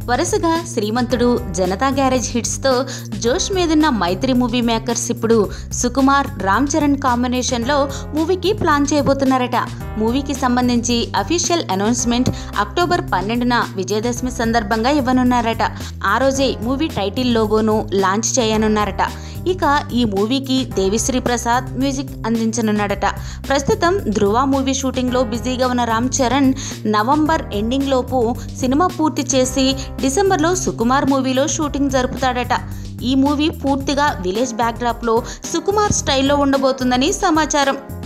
వరుసగా శ్రీమంతుడు జనతా గ్యారేజ్ హిట్స్తో జోష్ మీదున్న మైత్రి మూవీ మేకర్స్ ఇప్పుడు సుకుమార్ రామ్ చరణ్ కాంబినేషన్లో మూవీకి ప్లాన్ చేయబోతున్నారట మూవీకి సంబంధించి అఫీషియల్ అనౌన్స్మెంట్ అక్టోబర్ పన్నెండున విజయదశమి సందర్భంగా ఇవ్వనున్నారట ఆ రోజే మూవీ టైటిల్ లోగోను లాంచ్ చేయనున్నారట ఇక ఈ మూవీకి దేవిశ్రీ ప్రసాద్ మ్యూజిక్ అందించనున్నాడట ప్రస్తుతం ధృవ మూవీ షూటింగ్లో బిజీగా ఉన్న రామ్ చరణ్ నవంబర్ ఎండింగ్ లోపు సినిమా పూర్తి చేసి డిసెంబర్లో సుకుమార్ మూవీలో షూటింగ్ జరుపుతాడట ఈ మూవీ పూర్తిగా విలేజ్ బ్యాక్డ్రాప్లో సుకుమార్ స్టైల్లో ఉండబోతుందని సమాచారం